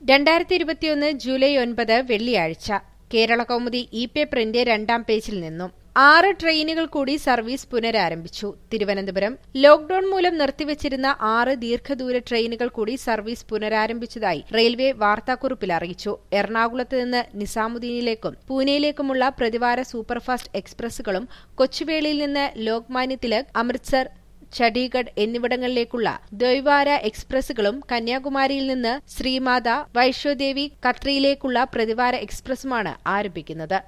രണ്ടായിരത്തി ഇരുപത്തിയൊന്ന് ജൂലൈ ഒൻപത് വെള്ളിയാഴ്ച കേരള കൗമുദി ഇ പേപ്പറിന്റെ രണ്ടാം പേജിൽ നിന്നും ആറ് ട്രെയിനുകൾ കൂടി സർവീസ് പുനരാരംഭിച്ചു തിരുവനന്തപുരം ലോക്ഡൌൺ മൂലം നിർത്തിവച്ചിരുന്ന ആറ് ദീർഘദൂര ട്രെയിനുകൾ കൂടി സർവീസ് പുനരാരംഭിച്ചതായി റെയിൽവേ വാർത്താക്കുറിപ്പിൽ അറിയിച്ചു എറണാകുളത്ത് നിന്ന് നിസാമുദ്ദീനിലേക്കും പൂനെയിലേക്കുമുള്ള പ്രതിവാര സൂപ്പർഫാസ്റ്റ് എക്സ്പ്രസുകളും കൊച്ചുവേളിയിൽ നിന്ന് ലോക്മാന്യ തിലക് അമൃത്സർ ചണ്ഡീഗഡ് എന്നിവിടങ്ങളിലേക്കുള്ള ദ്വൈവാര എക്സ്പ്രസുകളും കന്യാകുമാരിയിൽ നിന്ന് ശ്രീമാത വൈഷ്ണോദേവി കട്രിയിലേക്കുള്ള പ്രതിവാര എക്സ്പ്രസുമാണ് ആരംഭിക്കുന്നത്